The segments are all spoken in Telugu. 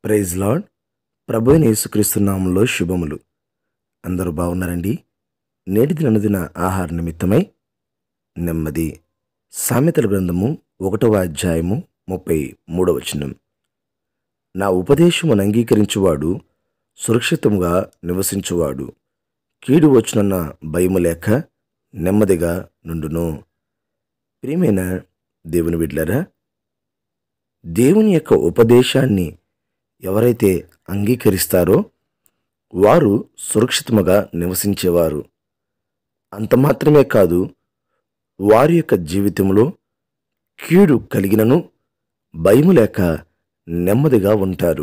ప్రైజ్ లార్డ్ ప్రభు అయిన యేసుక్రీస్తు నామంలో శుభములు అందరూ బాగున్నారండి నేటి దినదిన ఆహార నిమిత్తమై నెమ్మది సామెతల గ్రంథము ఒకటవ అధ్యాయము ముప్పై మూడవ వచనం నా ఉపదేశమును అంగీకరించువాడు సురక్షితముగా నివసించువాడు కీడు వచ్చునన్న భయము లేక నెమ్మదిగా నుండును ప్రియమైన దేవుని బిడ్డలారా దేవుని యొక్క ఉపదేశాన్ని ఎవరైతే అంగీకరిస్తారో వారు సురక్షితముగా నివసించేవారు అంత మాత్రమే కాదు వారి యొక్క జీవితంలో కీడు కలిగినను భయము లేక నెమ్మదిగా ఉంటారు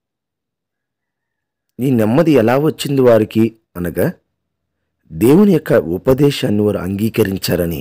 ఈ నెమ్మది ఎలా వచ్చింది వారికి అనగా దేవుని యొక్క ఉపదేశాన్ని వారు అంగీకరించారని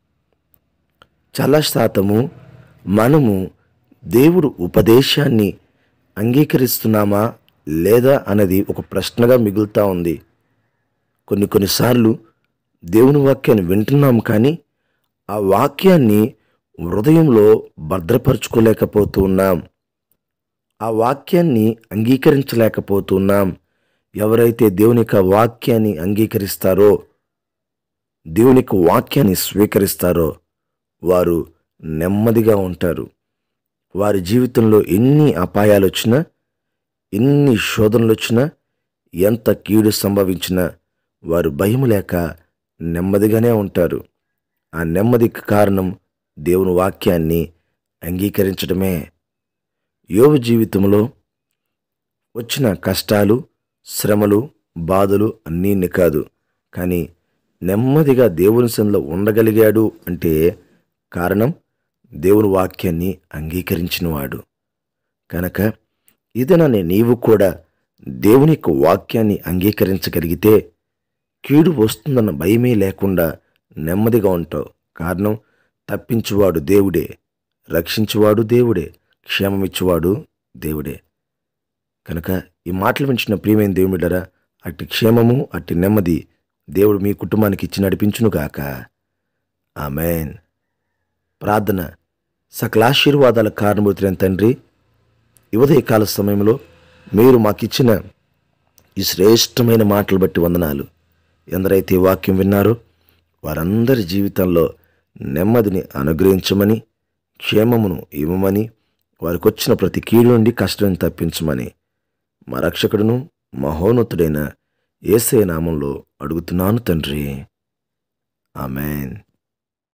చాలా శాతము మనము దేవుడు ఉపదేశాన్ని అంగీకరిస్తున్నామా లేదా అన్నది ఒక ప్రశ్నగా మిగులుతూ ఉంది కొన్ని కొన్నిసార్లు దేవుని వాక్యాన్ని వింటున్నాం కానీ ఆ వాక్యాన్ని హృదయంలో భద్రపరుచుకోలేకపోతూ ఉన్నాం ఆ వాక్యాన్ని అంగీకరించలేకపోతున్నాం ఎవరైతే దేవుని యొక్క వాక్యాన్ని అంగీకరిస్తారో దేవుని యొక్క వాక్యాన్ని స్వీకరిస్తారో వారు నెమ్మదిగా ఉంటారు వారి జీవితంలో ఎన్ని అపాయాలు వచ్చినా ఎన్ని శోధనలు వచ్చినా ఎంత కీడు సంభవించినా వారు భయం లేక నెమ్మదిగానే ఉంటారు ఆ నెమ్మదికి కారణం దేవుని వాక్యాన్ని అంగీకరించడమే యోగు జీవితంలో వచ్చిన కష్టాలు శ్రమలు బాధలు అన్నీ కాదు కానీ నెమ్మదిగా దేవుని సన్నిలో ఉండగలిగాడు అంటే కారణం దేవుని వాక్యాన్ని అంగీకరించినవాడు కనుక ఇదనని నీవు కూడా దేవుని యొక్క వాక్యాన్ని అంగీకరించగలిగితే కీడు వస్తుందన్న భయమే లేకుండా నెమ్మదిగా ఉంటావు కారణం తప్పించువాడు దేవుడే రక్షించువాడు దేవుడే క్షేమమిచ్చువాడు దేవుడే కనుక ఈ మాటలు వించిన ప్రియమైన దేవుడిడరా అట్టి క్షేమము అట్టి నెమ్మది దేవుడు మీ కుటుంబానికి ఇచ్చి నడిపించునుగాక ఆమెన్ ప్రార్థన సకలాశీర్వాదాల కారణభూతులైన తండ్రి ఉదయ కాల సమయంలో మీరు మాకిచ్చిన ఈ శ్రేష్టమైన మాటలు బట్టి వందనాలు ఎందరైతే ఈ వాక్యం విన్నారో వారందరి జీవితంలో నెమ్మదిని అనుగ్రహించమని క్షేమమును ఇవ్వమని వారికి వచ్చిన ప్రతి కీడు నుండి కష్టాన్ని తప్పించమని మా రక్షకుడును మహోన్నతుడైన ఏసే నామంలో అడుగుతున్నాను తండ్రి ఆమెన్